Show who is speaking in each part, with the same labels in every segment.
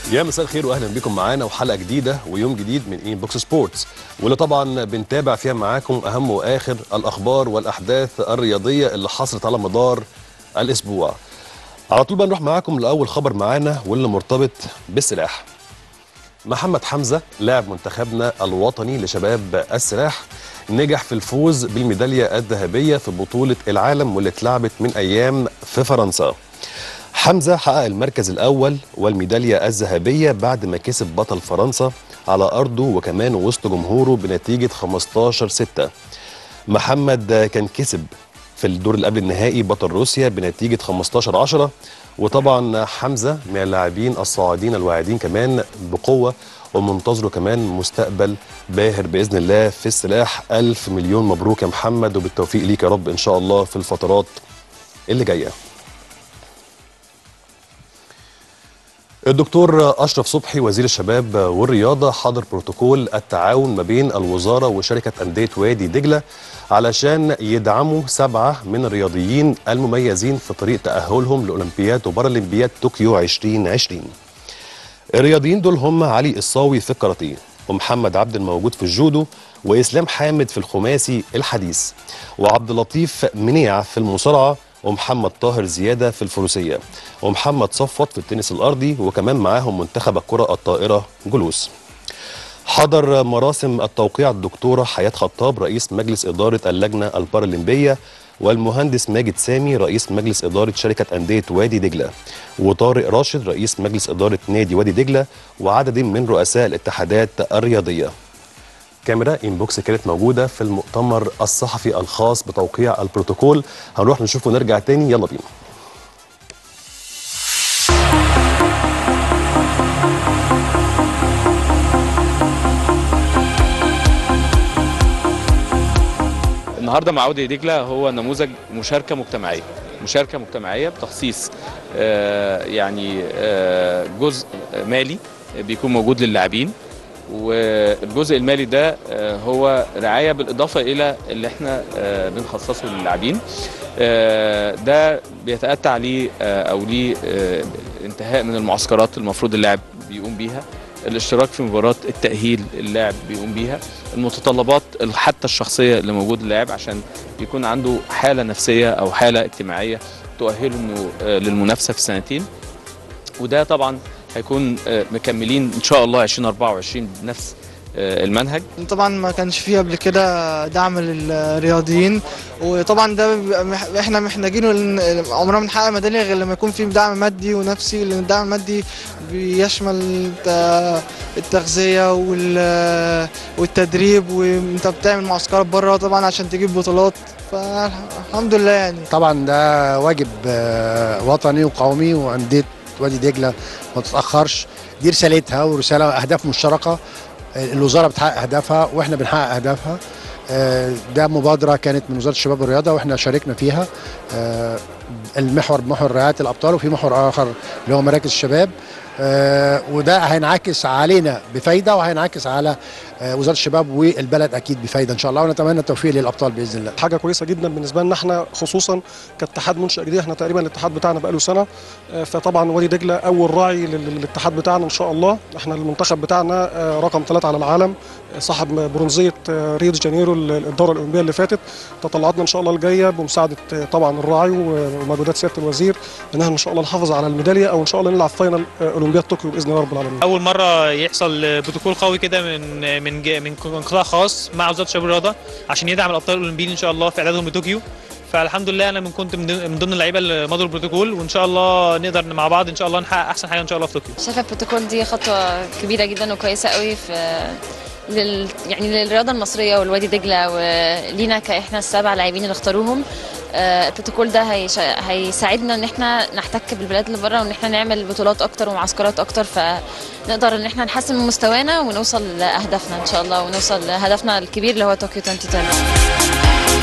Speaker 1: يا مساء الخير واهلا بكم معانا وحلقه جديده ويوم جديد من اين بوكس سبورتس واللي طبعا بنتابع فيها معاكم اهم واخر الاخبار والاحداث الرياضيه اللي حصلت على مدار الاسبوع. على طول بقى نروح معاكم لاول خبر معانا واللي مرتبط بالسلاح. محمد حمزه لاعب منتخبنا الوطني لشباب السلاح نجح في الفوز بالميداليه الذهبيه في بطوله العالم واللي اتلعبت من ايام في فرنسا. حمزة حقق المركز الأول والميدالية الذهبية بعد ما كسب بطل فرنسا على أرضه وكمان وسط جمهوره بنتيجة 15-6 محمد كان كسب في الدور اللي قبل النهائي بطل روسيا بنتيجة 15-10 وطبعا حمزة من اللاعبين الصاعدين الواعدين كمان بقوة ومنتظره كمان مستقبل باهر بإذن الله في السلاح ألف مليون مبروك يا محمد وبالتوفيق ليك يا رب إن شاء الله في الفترات اللي جايه الدكتور أشرف صبحي وزير الشباب والرياضة حضر بروتوكول التعاون ما بين الوزارة وشركة أندية وادي دجلة علشان يدعموا سبعة من الرياضيين المميزين في طريق تأهلهم لأولمبياد وبارالمبياد طوكيو 2020 الرياضيين دول هم علي الصاوي في الكاراتيه ومحمد عبد الموجود في الجودو وإسلام حامد في الخماسي الحديث وعبد اللطيف منيع في المصارعة ومحمد طاهر زيادة في الفروسية ومحمد صفوت في التنس الأرضي وكمان معاهم منتخب الكرة الطائرة جلوس حضر مراسم التوقيع الدكتورة حياة خطاب رئيس مجلس إدارة اللجنة البارالمبية والمهندس ماجد سامي رئيس مجلس إدارة شركة أندية وادي دجلة وطارق راشد رئيس مجلس إدارة نادي وادي دجلة وعدد من رؤساء الاتحادات الرياضية كاميرا انبوكس كانت موجوده في المؤتمر الصحفي الخاص بتوقيع البروتوكول هنروح نشوف ونرجع تاني يلا بينا
Speaker 2: النهارده مع عودة دجله هو نموذج مشاركه مجتمعيه مشاركه مجتمعيه بتخصيص آه يعني آه جزء مالي بيكون موجود للاعبين والجزء المالي ده هو رعايه بالاضافه الى اللي احنا بنخصصه للاعبين ده بيتاتى عليه او ليه انتهاء من المعسكرات المفروض اللاعب بيقوم بيها الاشتراك في مباراه التاهيل اللاعب بيقوم بيها المتطلبات حتى الشخصيه اللي موجود اللاعب عشان يكون عنده حاله نفسيه او حاله اجتماعيه تؤهله انه للمنافسه في سنتين وده طبعا هيكون مكملين ان شاء الله 2024 بنفس المنهج
Speaker 3: طبعا ما كانش فيه قبل كده دعم للرياضيين وطبعا ده احنا محتاجينه لان عمرنا ما نحقق ميداليه غير لما يكون في دعم مادي ونفسي لان الدعم المادي بيشمل التغذيه والتدريب وانت بتعمل معسكرات بره طبعا عشان تجيب بطولات فالحمد لله يعني
Speaker 4: طبعا ده واجب وطني وقومي وانديه وادي دجله ما تتاخرش دي رسالتها ورساله اهداف مشتركه الوزاره بتحقق اهدافها واحنا بنحقق اهدافها ده مبادره كانت من وزاره الشباب والرياضه واحنا شاركنا فيها المحور محور رعايه الابطال وفي محور اخر اللي هو مراكز الشباب وده هينعكس علينا بفايده وهينعكس على وزاره الشباب والبلد اكيد بفايده ان شاء الله ونتمنى التوفيق للابطال باذن الله.
Speaker 5: حاجه كويسه جدا بالنسبه لنا احنا خصوصا كاتحاد منشا جديد احنا تقريبا الاتحاد بتاعنا بقاله سنه فطبعا وادي دجله اول راعي للاتحاد بتاعنا ان شاء الله احنا المنتخب بتاعنا رقم ثلاثه على العالم صاحب برونزيه ريو دي جانيرو الدوره الاولمبيه اللي فاتت تطلعاتنا ان شاء الله الجايه بمساعده طبعا الراعي ومجهودات سياده الوزير ان احنا ان شاء الله نحافظ على الميداليه او ان شاء الله نلعب فاينل اولمبياد طوكيو باذن الله رب العالمين.
Speaker 6: اول مره يحصل بروتوكول قوي كده من من من قطاع خاص مع وزاره الشباب والرياضه عشان يدعم الابطال الاولمبيين ان شاء الله في اعدادهم لطوكيو فالحمد لله انا من كنت من ضمن اللعيبه اللي مضوا البروتوكول وان شاء الله نقدر مع بعض ان شاء الله نحقق احسن حاجه ان شاء الله في طوكيو.
Speaker 7: شايفه البروتوكول دي خطوه كبيره جدا وكويسه قوي في لل يعني للرياضه المصريه والوادي دجله ولينا كاحنا السبع لاعبين اللي اختاروهم البروتوكول ده هيش... هيساعدنا ان احنا نحتك بالبلاد اللي بره وان احنا نعمل بطولات اكتر ومعسكرات اكتر فنقدر ان احنا نحسن من مستوانا ونوصل لاهدافنا ان شاء الله ونوصل لهدفنا الكبير اللي هو طوكيو 2020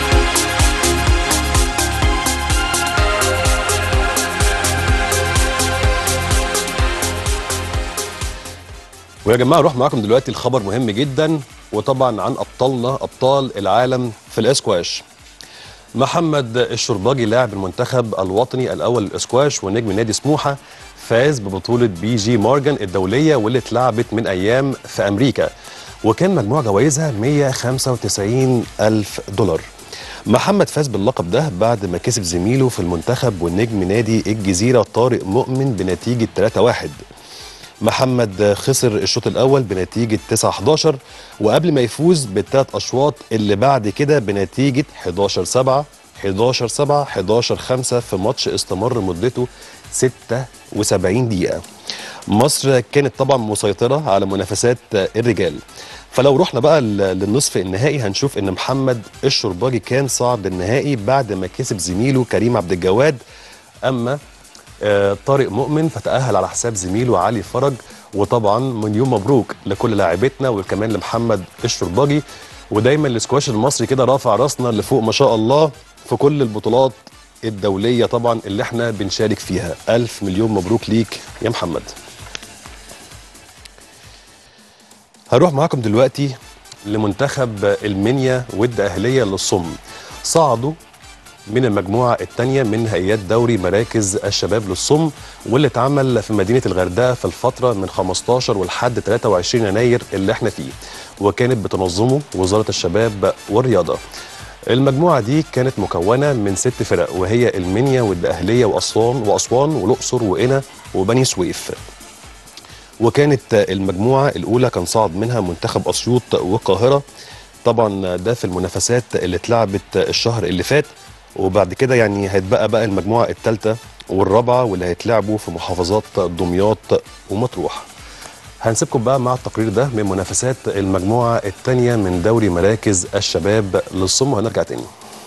Speaker 1: ويا جماعه اروح معاكم دلوقتي الخبر مهم جدا وطبعا عن ابطالنا ابطال العالم في الاسكواش محمد الشرباجي لاعب المنتخب الوطني الاول للاسكواش ونجم نادي سموحه فاز ببطولة بي جي مورجان الدولية واللي اتلعبت من أيام في أمريكا وكان مجموع جوائزها 195 ألف دولار محمد فاز باللقب ده بعد ما كسب زميله في المنتخب والنجم نادي الجزيرة طارق مؤمن بنتيجة 3-1 محمد خسر الشوط الاول بنتيجه 9 11 وقبل ما يفوز بالثلاث اشواط اللي بعد كده بنتيجه 11 7 11 7 11 5 في ماتش استمر مدته 76 دقيقه مصر كانت طبعا مسيطره على منافسات الرجال فلو رحنا بقى للنصف النهائي هنشوف ان محمد الشرباجي كان صعد النهائي بعد ما كسب زميله كريم عبد الجواد اما آه، طارق مؤمن فتأهل على حساب زميله علي فرج وطبعا مليون مبروك لكل لاعبتنا وكمان لمحمد الشرباجي ودايما السكواش المصري كده رافع راسنا لفوق ما شاء الله في كل البطولات الدولية طبعا اللي احنا بنشارك فيها ألف مليون مبروك ليك يا محمد هروح معاكم دلوقتي لمنتخب المنيا والدقهلية للصم صعدوا من المجموعة الثانية من هيئات دوري مراكز الشباب للصم واللي اتعمل في مدينة الغردقة في الفترة من 15 ولحد 23 يناير اللي احنا فيه وكانت بتنظمه وزارة الشباب والرياضة المجموعة دي كانت مكونة من ست فرق وهي المنيا والدقهلية وأسوان وأسوان والأقصر وقنا وبني سويف وكانت المجموعة الأولى كان صعد منها منتخب أسيوط والقاهرة طبعا ده في المنافسات اللي اتلعبت الشهر اللي فات وبعد كده يعني هيتبقى بقى المجموعة الثالثة والرابعة واللي هيتلعبوا في محافظات دمياط ومطروح هنسيبكم بقى مع التقرير ده من منافسات المجموعة الثانية من دوري مراكز الشباب للصم وهنرجع تاني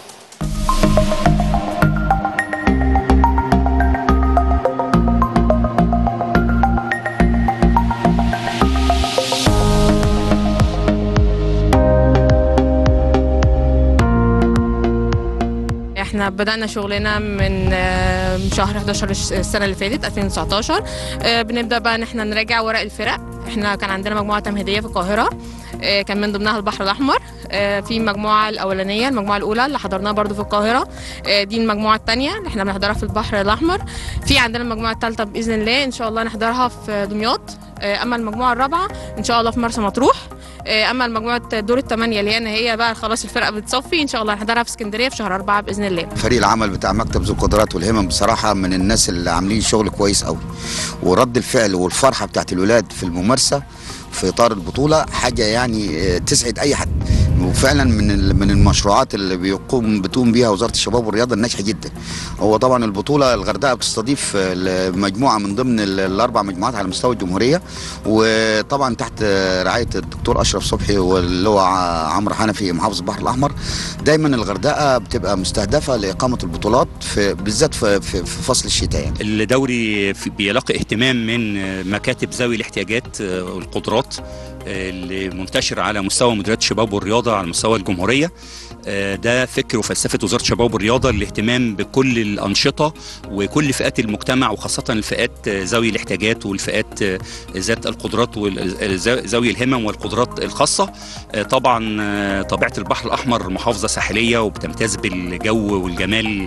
Speaker 8: احنا بدأنا شغلنا من آه، شهر 11 السنة اللي فاتت 2019 آه، بنبدأ بقى ان احنا نراجع ورق الفرق احنا كان عندنا مجموعة تمهيدية في القاهرة آه، كان من ضمنها البحر الأحمر آه، في المجموعة الأولانية المجموعة الأولى اللي حضرناها برضو في القاهرة آه، دي المجموعة الثانية اللي احنا بنحضرها في البحر الأحمر في عندنا المجموعة الثالثة بإذن الله إن شاء الله نحضرها في دمياط آه، أما المجموعة الرابعة إن شاء الله في مرسى مطروح آه، أما المجموعة دور الثمانية اللي هي إن هي بقى خلاص الفرقة بتصفي إن شاء الله هنحضرها في اسكندرية في شهر أربعة بإذن الله
Speaker 9: فريق العمل بتاع مكتب ذو القدرات والهمم بصراحه من الناس اللي عاملين شغل كويس قوي ورد الفعل والفرحه بتاعت الولاد في الممارسه في اطار البطوله حاجه يعني آه، تسعد اي حد وفعلا من ال- من المشروعات اللي بيقوم بتقوم بيها وزاره الشباب والرياضه الناجحه جدا هو طبعا البطوله الغردقه بتستضيف آه، مجموعه من ضمن ال- الاربع مجموعات على مستوى الجمهوريه وطبعا تحت آه، رعايه الدكتور اشرف صبحي واللي هو ع- عمرو حنفي محافظ البحر الاحمر دايما الغردقه بتبقى مستهدفه لاقامه البطولات في بالذات في, في, في فصل الشتاء يعني
Speaker 10: الدوري في- بيلاقي اهتمام من مكاتب ذوي الاحتياجات والقدرات اللي منتشر على مستوى مديريات الشباب والرياضه على مستوى الجمهوريه آه، ده فكر وفلسفه وزاره الشباب والرياضه الاهتمام بكل الانشطه وكل فئات المجتمع وخاصه الفئات آه، ذوي الاحتياجات والفئات آه، ذات القدرات وذوي الهمم والقدرات الخاصه آه، طبعا آه، طبيعه البحر الاحمر محافظه ساحليه وبتمتاز بالجو والجمال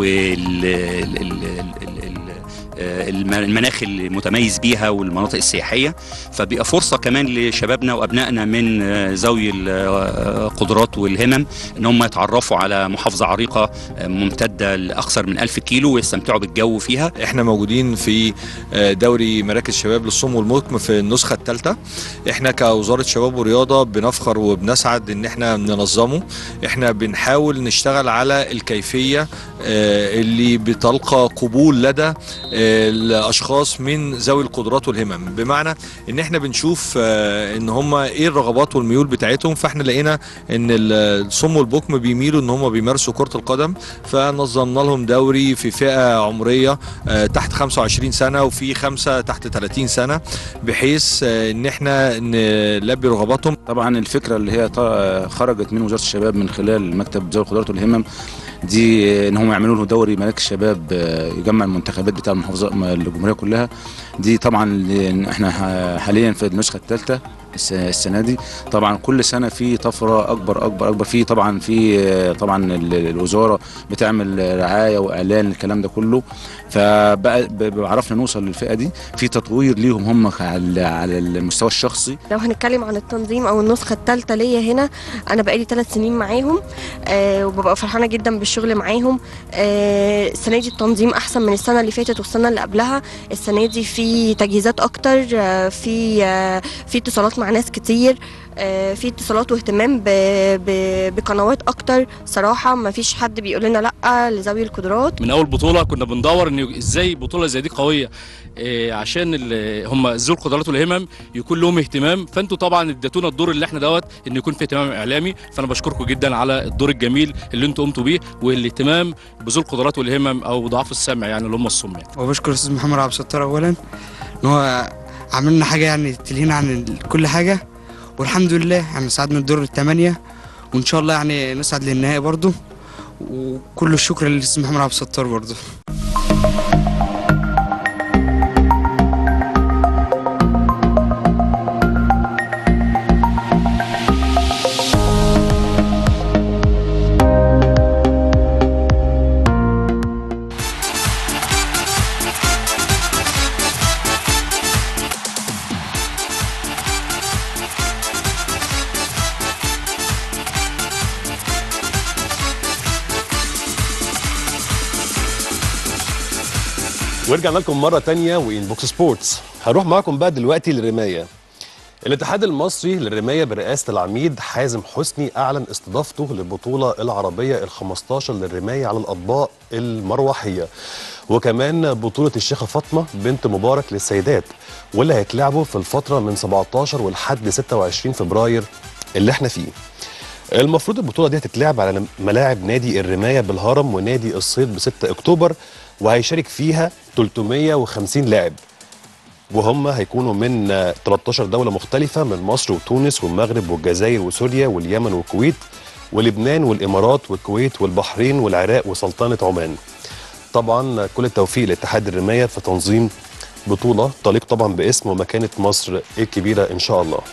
Speaker 10: والمناخ المتميز بيها والمناطق السياحيه فبيبقى فرصه كمان لشبابنا وابنائنا من آه، ذوي القدرات والهمم ان هم يتعرفوا على محافظه عريقه آه، ممتده لاكثر من 1000 كيلو ويستمتعوا بالجو فيها
Speaker 11: احنا موجودين في آه، دوري مراكز شباب للصم والمكم في النسخه الثالثه احنا كوزاره شباب ورياضه بنفخر وبنسعد ان احنا ننظمه احنا بنحاول نشتغل على الكيفيه آه، اللي بتلقى قبول لدى آه، الاشخاص من ذوي القدرات والهمم بمعنى ان احنا بنشوف آه، ان هم ايه الرغبات والميول بتاعتهم فاحنا لقينا ان الصم والبكم بيميلوا ان هم بيمارسوا كره القدم فنظمنا لهم دوري في فئه عمريه آه، تحت 25 سنه وفي خمسه تحت 30 سنه بحيث آه، ان احنا نلبي رغباتهم
Speaker 12: طبعا الفكره اللي هي ط- خرجت من وزاره الشباب من خلال مكتب ذوي القدرات والهمم دي ان هم يعملوا له دوري مراكز شباب آه، يجمع المنتخبات بتاع المحافظات الجمهوريه كلها دي طبعا ل- احنا ح- حاليا في النسخه الثالثه الس- السنه دي طبعا كل سنه في طفره اكبر اكبر اكبر في طبعا في آه، طبعا ال- الوزاره بتعمل رعايه واعلان الكلام ده كله فبقى ب- ب- عرفنا نوصل للفئه دي في تطوير ليهم هم على على المستوى الشخصي
Speaker 13: لو هنتكلم عن التنظيم او النسخه الثالثه ليا هنا انا بقالي ثلاث سنين معاهم آه وببقى فرحانه جدا بالشغل معاهم آه السنه دي التنظيم احسن من السنه اللي فاتت والسنه اللي قبلها السنه دي في تجهيزات اكتر آه في آه في اتصالات مع ناس كتير آه في اتصالات واهتمام ب ب بقنوات اكتر صراحه ما فيش حد بيقول لنا لا لذوي القدرات
Speaker 14: من اول بطوله كنا بندور ان ازاي بطوله زي دي قويه إيه عشان ال- هم ذوي القدرات والهمم يكون لهم اهتمام فانتوا طبعا اديتونا الدور اللي احنا دوت ان يكون في اهتمام اعلامي فانا بشكركم جدا على الدور الجميل اللي انتوا قمتوا بيه والاهتمام بذوي القدرات والهمم او ضعاف السمع يعني اللي هم الصم يعني.
Speaker 15: وبشكر الاستاذ محمد عبد الستار اولا ان هو عمل لنا حاجه يعني تلهينا عن ال- كل حاجه والحمد لله يعني ساعدنا الدور الثمانيه وان شاء الله يعني نسعد للنهائي برضه وكل الشكر للاستاذ محمد عبد الستار برضه
Speaker 1: ورجعنا لكم مرة تانية وإنبوكس سبورتس هنروح معاكم بقى دلوقتي للرماية الاتحاد المصري للرماية برئاسة العميد حازم حسني أعلن استضافته للبطولة العربية ال 15 للرماية على الأطباق المروحية وكمان بطولة الشيخة فاطمة بنت مبارك للسيدات واللي هيتلعبوا في الفترة من 17 ولحد 26 فبراير اللي احنا فيه المفروض البطولة دي هتتلعب على ملاعب نادي الرماية بالهرم ونادي الصيد ب 6 أكتوبر وهيشارك فيها 350 لاعب وهم هيكونوا من آه، 13 دولة مختلفة من مصر وتونس والمغرب والجزائر وسوريا واليمن والكويت ولبنان والإمارات والكويت والبحرين والعراق وسلطنة عمان طبعا كل التوفيق لاتحاد الرماية في تنظيم بطولة تليق طبعا باسم ومكانة مصر الكبيرة إن شاء الله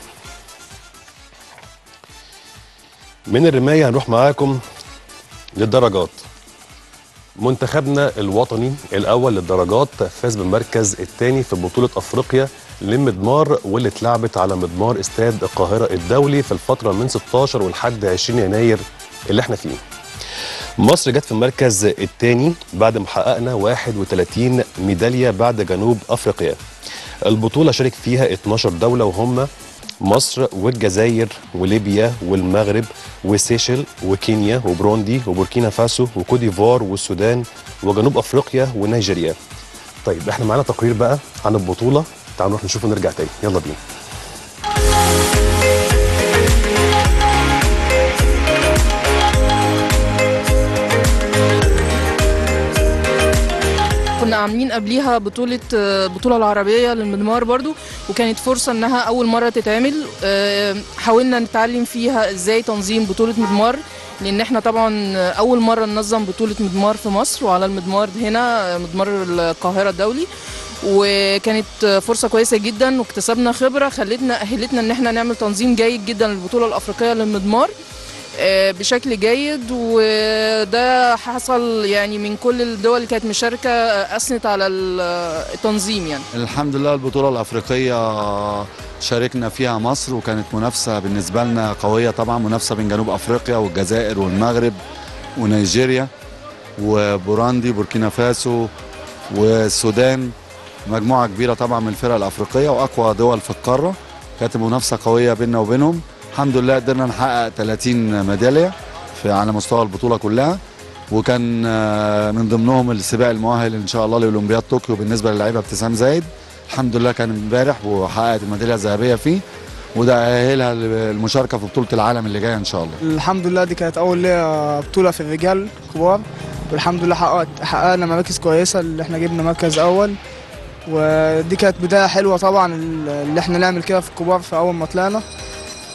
Speaker 1: من الرماية هنروح معاكم للدرجات منتخبنا الوطني الأول للدرجات فاز بالمركز الثاني في بطولة أفريقيا للمضمار واللي اتلعبت على مضمار استاد القاهرة الدولي في الفترة من 16 ولحد 20 يناير اللي احنا فيه مصر جت في المركز الثاني بعد ما حققنا 31 ميدالية بعد جنوب أفريقيا البطولة شارك فيها 12 دولة وهم مصر والجزائر وليبيا والمغرب وسيشل وكينيا وبروندي وبوركينا فاسو وكوديفوار والسودان وجنوب افريقيا ونيجيريا. طيب احنا معانا تقرير بقى عن البطوله تعالوا نروح نشوفه ونرجع تاني يلا بينا.
Speaker 16: كنا عاملين قبليها بطولة بطولة العربية للمضمار برضو وكانت فرصة انها اول مرة تتعمل آه، حاولنا نتعلم فيها ازاي تنظيم بطولة مضمار لان احنا طبعا اول مرة ننظم بطولة مضمار في مصر وعلى المضمار هنا مضمار القاهرة الدولي وكانت فرصة كويسة جدا واكتسبنا خبرة خلتنا أهلتنا ان احنا نعمل تنظيم جيد جدا للبطولة الأفريقية للمضمار آه، بشكل جيد وده حصل يعني من كل الدول اللي كانت مشاركة آه، أثنت على ال- التنظيم يعني
Speaker 17: الحمد لله البطولة الأفريقية شاركنا فيها مصر وكانت منافسة بالنسبة لنا قوية طبعا منافسة بين جنوب أفريقيا والجزائر والمغرب ونيجيريا وبوراندي بوركينا فاسو والسودان مجموعة كبيرة طبعا من الفرق الأفريقية وأقوى دول في القارة كانت منافسة قوية بيننا وبينهم الحمد لله قدرنا نحقق 30 ميدالية في على مستوى البطولة كلها وكان آه، من ضمنهم السباق المؤهل ان شاء الله لاولمبياد طوكيو بالنسبه للعيبه ابتسام زايد الحمد لله كان امبارح وحققت الميداليه الذهبيه فيه وده اهلها للمشاركه في بطوله العالم اللي جايه ان شاء الله
Speaker 18: الحمد لله دي كانت اول ليا بطوله في الرجال كبار والحمد لله حققت حققنا مراكز كويسه اللي احنا جبنا مركز اول ودي كانت بدايه حلوه طبعا اللي احنا نعمل كده في الكبار في اول ما طلعنا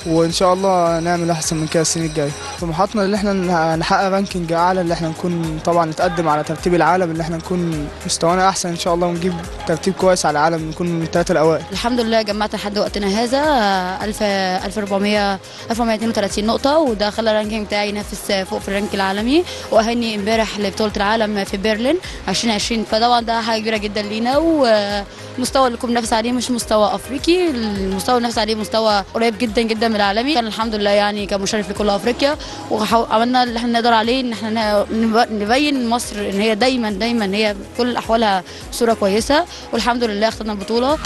Speaker 18: وان شاء الله نعمل احسن من كده السنين الجايه طموحاتنا اللي احنا نح- نحقق رانكينج اعلى اللي احنا نكون طبعا نتقدم على ترتيب العالم اللي احنا نكون مستوانا احسن ان شاء الله ونجيب ترتيب كويس على العالم نكون من الثلاثه الاوائل
Speaker 19: الحمد لله جمعت لحد وقتنا هذا آه، 1000 1400 1432 نقطة وده خلى الرانكينج بتاعي ينافس آه، فوق في الرانك العالمي وأهني امبارح لبطولة العالم في برلين 2020 فطبعا ده حاجة كبيرة جدا لينا والمستوى اللي كنا بننافس عليه مش مستوى أفريقي المستوى اللي بننافس عليه مستوى قريب جدا جدا من العالمي كان الحمد لله يعني كمشرف لكل أفريقيا وعملنا اللي احنا نقدر عليه ان احنا نب- نبين مصر ان هي دايما دايما هي في كل احوالها صورة كويسة والحمد لله اخذنا البطولة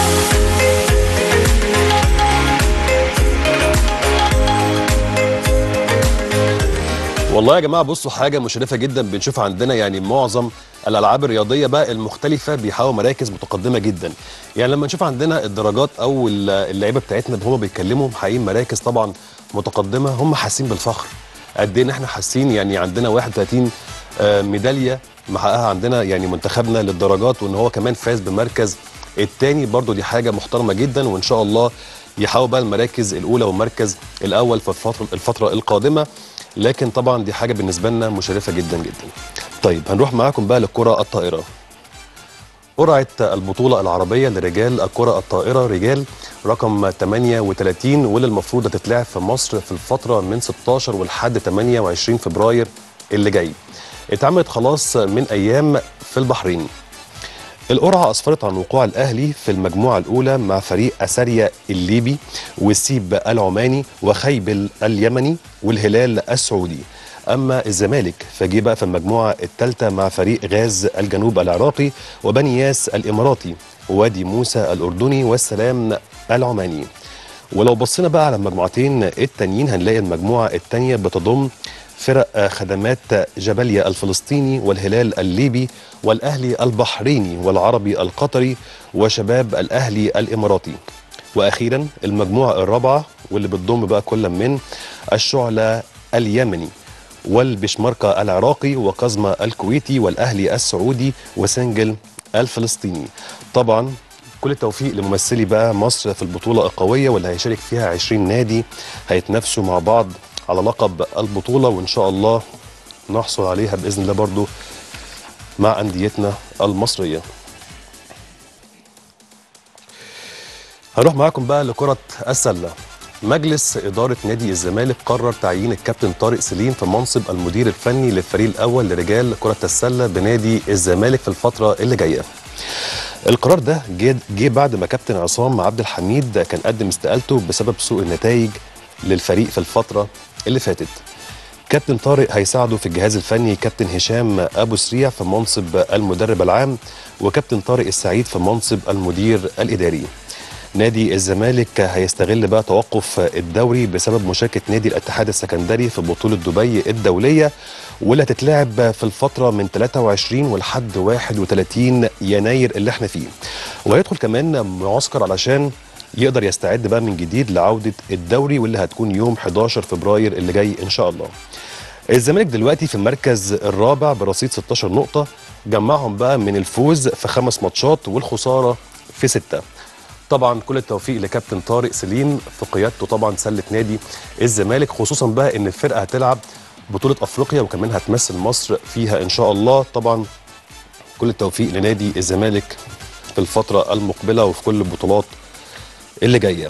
Speaker 1: والله يا جماعه بصوا حاجه مشرفه جدا بنشوف عندنا يعني معظم الالعاب الرياضيه بقى المختلفه بيحققوا مراكز متقدمه جدا يعني لما نشوف عندنا الدرجات او ال- اللعيبه بتاعتنا هم بيتكلموا محققين مراكز طبعا متقدمه هم حاسين بالفخر قد ايه ان احنا حاسين يعني عندنا 31 آه، ميداليه محققها عندنا يعني منتخبنا للدرجات وان هو كمان فاز بمركز الثاني برضو دي حاجه محترمه جدا وان شاء الله يحققوا بقى المراكز الاولى والمركز الاول في الفتره الفتره القادمه لكن طبعا دي حاجه بالنسبه لنا مشرفه جدا جدا طيب هنروح معاكم بقى للكره الطائره قرعة البطولة العربية لرجال الكرة الطائرة رجال رقم 38 واللي المفروض هتتلعب في مصر في الفترة من 16 ولحد 28 فبراير اللي جاي. اتعملت خلاص من أيام في البحرين. القرعة أسفرت عن وقوع الأهلي في المجموعة الأولى مع فريق أساريا الليبي والسيب العماني وخيبل اليمني والهلال السعودي أما الزمالك فجي بقى في المجموعة الثالثة مع فريق غاز الجنوب العراقي وبني ياس الإماراتي ووادي موسى الأردني والسلام العماني ولو بصينا بقى على المجموعتين التانيين هنلاقي المجموعة التانية بتضم فرق خدمات جبليا الفلسطيني والهلال الليبي والأهلي البحريني والعربي القطري وشباب الأهلي الإماراتي وأخيرا المجموعة الرابعة واللي بتضم بقى كل من الشعلة اليمني والبشمركة العراقي وقزمة الكويتي والأهلي السعودي وسنجل الفلسطيني طبعا كل التوفيق لممثلي بقى مصر في البطولة القوية واللي هيشارك فيها 20 نادي هيتنافسوا مع بعض على لقب البطولة وإن شاء الله نحصل عليها بإذن الله برضو مع أنديتنا المصرية هنروح معاكم بقى لكرة السلة مجلس إدارة نادي الزمالك قرر تعيين الكابتن طارق سليم في منصب المدير الفني للفريق الأول لرجال كرة السلة بنادي الزمالك في الفترة اللي جاية القرار ده جه جه بعد ما كابتن عصام عبد الحميد كان قدم استقالته بسبب سوء النتائج للفريق في الفترة اللي فاتت كابتن طارق هيساعده في الجهاز الفني كابتن هشام ابو سريع في منصب المدرب العام وكابتن طارق السعيد في منصب المدير الاداري نادي الزمالك هيستغل بقى توقف الدوري بسبب مشاركه نادي الاتحاد السكندري في بطوله دبي الدوليه واللي هتتلعب في الفتره من 23 ولحد 31 يناير اللي احنا فيه وهيدخل كمان معسكر علشان يقدر يستعد بقى من جديد لعوده الدوري واللي هتكون يوم 11 فبراير اللي جاي ان شاء الله الزمالك دلوقتي في المركز الرابع برصيد 16 نقطة جمعهم بقى من الفوز في خمس ماتشات والخسارة في ستة طبعا كل التوفيق لكابتن طارق سليم في قيادته طبعا سلة نادي الزمالك خصوصا بقى ان الفرقة هتلعب بطولة افريقيا وكمان هتمثل مصر فيها ان شاء الله طبعا كل التوفيق لنادي الزمالك في الفترة المقبلة وفي كل البطولات اللي جاية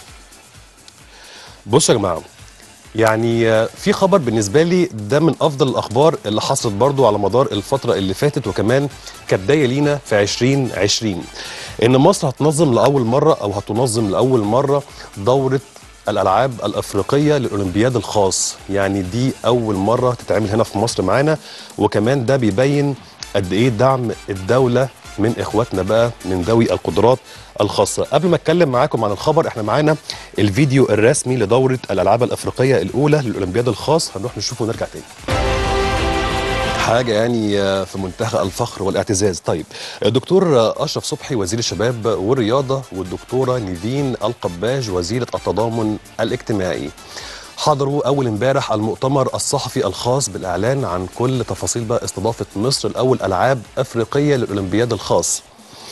Speaker 1: بصوا يا جماعه يعني آه، في خبر بالنسبه لي ده من افضل الاخبار اللي حصلت برضو على مدار الفتره اللي فاتت وكمان كبدايه لينا في 2020 ان مصر هتنظم لاول مره او هتنظم لاول مره دوره الالعاب الافريقيه للاولمبياد الخاص يعني دي اول مره تتعمل هنا في مصر معانا وكمان ده بيبين قد ايه دعم الدوله من اخواتنا بقى من ذوي القدرات الخاصه قبل ما اتكلم معاكم عن الخبر احنا معانا الفيديو الرسمي لدوره الالعاب الافريقيه الاولى للاولمبياد الخاص هنروح نشوفه ونرجع تاني حاجه يعني آه، في منتهى الفخر والاعتزاز طيب الدكتور آه، اشرف صبحي وزير الشباب والرياضه والدكتوره نيفين القباج وزيره التضامن الاجتماعي حضروا اول امبارح المؤتمر الصحفي الخاص بالاعلان عن كل تفاصيل بقى استضافه مصر الاول العاب افريقيه للاولمبياد الخاص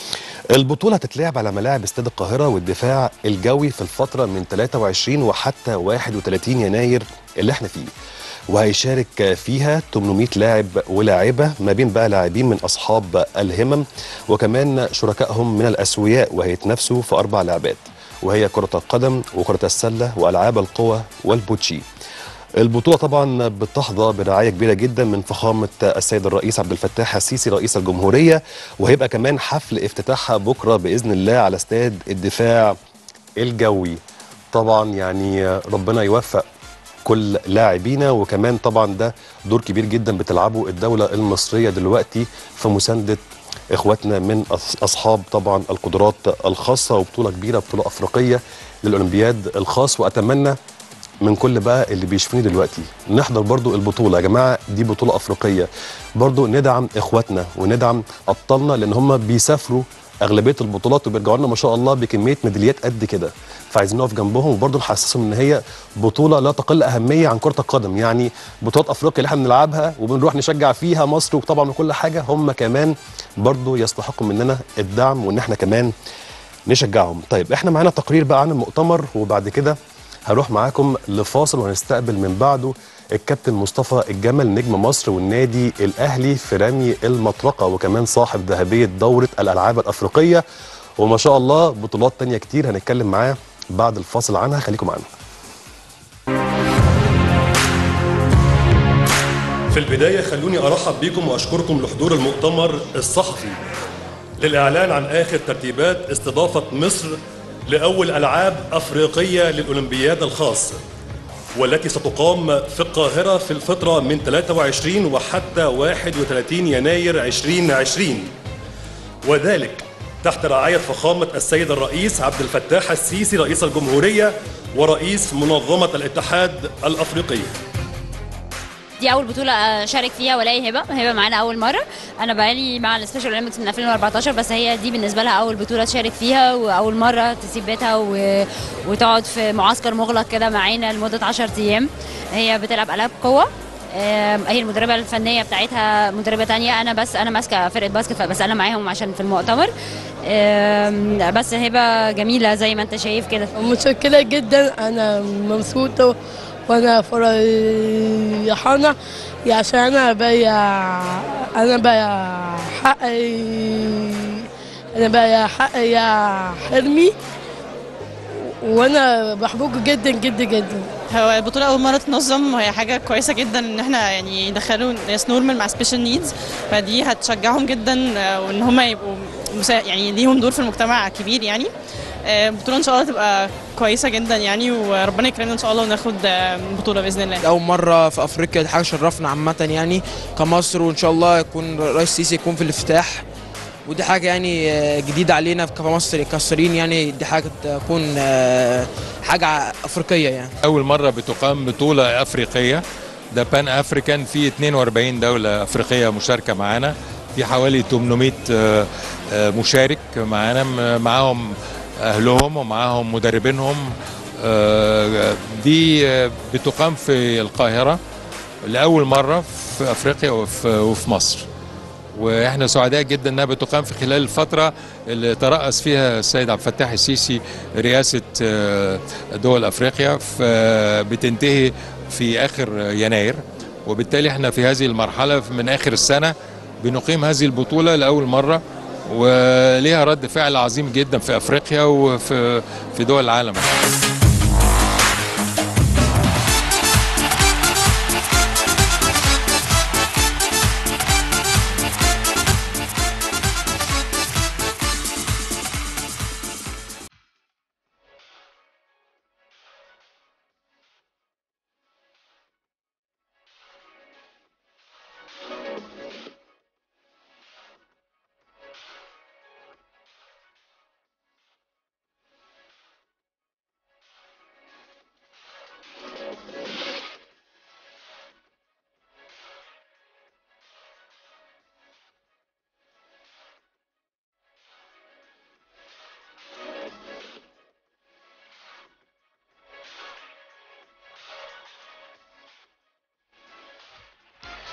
Speaker 1: البطولة هتتلعب على ملاعب استاد القاهرة والدفاع الجوي في الفترة من 23 وحتى 31 يناير اللي احنا فيه وهيشارك فيها 800 لاعب ولاعبة ما بين بقى لاعبين من أصحاب الهمم وكمان شركائهم من الأسوياء وهيتنافسوا في أربع لعبات وهي كرة القدم وكرة السلة وألعاب القوى والبوتشي البطولة طبعا بتحظى برعاية كبيرة جدا من فخامة السيد الرئيس عبد الفتاح السيسي رئيس الجمهورية وهيبقى كمان حفل افتتاحها بكرة بإذن الله على استاد الدفاع الجوي طبعا يعني ربنا يوفق كل لاعبينا وكمان طبعا ده دور كبير جدا بتلعبه الدولة المصرية دلوقتي في مساندة اخواتنا من أص- اصحاب طبعا القدرات الخاصة وبطولة كبيرة بطولة افريقية للاولمبياد الخاص واتمنى من كل بقى اللي بيشوفوني دلوقتي نحضر برضو البطولة يا جماعة دي بطولة أفريقية برضو ندعم إخواتنا وندعم أبطالنا لأن هم بيسافروا أغلبية البطولات وبيرجعوا لنا ما شاء الله بكمية ميداليات قد كده فعايزين نقف جنبهم وبرضو نحسسهم إن هي بطولة لا تقل أهمية عن كرة القدم يعني بطولات أفريقيا اللي احنا بنلعبها وبنروح نشجع فيها مصر وطبعا وكل حاجة هم كمان برضو يستحقوا مننا الدعم وإن احنا كمان نشجعهم طيب احنا معانا تقرير بقى عن المؤتمر وبعد كده هروح معاكم لفاصل وهنستقبل من بعده الكابتن مصطفى الجمل نجم مصر والنادي الاهلي في رمي المطرقه وكمان صاحب ذهبيه دوره الالعاب الافريقيه وما شاء الله بطولات تانية كتير هنتكلم معاه بعد الفاصل عنها خليكم معانا
Speaker 20: في البداية خلوني أرحب بكم وأشكركم لحضور المؤتمر الصحفي للإعلان عن آخر ترتيبات استضافة مصر لأول ألعاب أفريقية للأولمبياد الخاص والتي ستقام في القاهرة في الفترة من 23 وحتى 31 يناير 2020 وذلك تحت رعاية فخامة السيد الرئيس عبد الفتاح السيسي رئيس الجمهورية ورئيس منظمة الاتحاد الأفريقي
Speaker 21: دي اول بطوله اشارك فيها ولاقي هبه هبه معانا اول مره انا بقالي مع السبيشال اولمبيكس من 2014 بس هي دي بالنسبه لها اول بطوله تشارك فيها واول مره تسيب بيتها و... وتقعد في معسكر مغلق كده معانا لمده 10 ايام هي بتلعب العاب قوه آم، هي المدربه الفنيه بتاعتها مدربه تانية انا بس انا ماسكه فرقه باسكت بس انا معاهم عشان في المؤتمر آم، بس هبه جميله زي ما انت شايف كده
Speaker 22: متشكرة جدا أنا مبسوطة وأنا فرحانة عشان أنا بيا أنا بيا حقي أنا بيا حقي يا حلمي وأنا بحبكم جدا جدا جدا
Speaker 23: هو البطولة أول مرة تنظم وهي حاجة كويسة جدا إن احنا يعني يدخلوا ناس نورمال مع سبيشال نيدز فدي هتشجعهم جدا آه، وإن هم يبقوا مسا... يعني ليهم دور في المجتمع كبير يعني آه، البطولة إن شاء الله تبقى كويسة جدا يعني وربنا يكرمنا إن شاء الله وناخد آه، بطولة بإذن الله
Speaker 24: اول مره في افريقيا دي حاجه شرفنا عامه يعني كمصر وان شاء الله يكون رئيس السيسي يكون في الافتتاح ودي حاجه يعني آه، جديده علينا كمصر كمصريين يعني دي حاجه تكون آه، حاجه افريقيه يعني
Speaker 25: أول مرة بتقام بطولة أفريقية ده بان أفريكان في 42 دولة أفريقية مشاركة معانا في حوالي 800 آه، آه، مشارك معانا م- معاهم أهلهم ومعاهم مدربينهم آه، دي آه، بتقام في القاهرة لأول مرة في أفريقيا وفي وفي مصر واحنا سعداء جدا انها بتقام في خلال الفتره اللي ترأس فيها السيد عبد الفتاح السيسي رئاسه آه، دول افريقيا ف- بتنتهي في اخر يناير وبالتالي احنا في هذه المرحله من اخر السنه بنقيم هذه البطوله لاول مره وليها رد فعل عظيم جدا في افريقيا وفي في دول العالم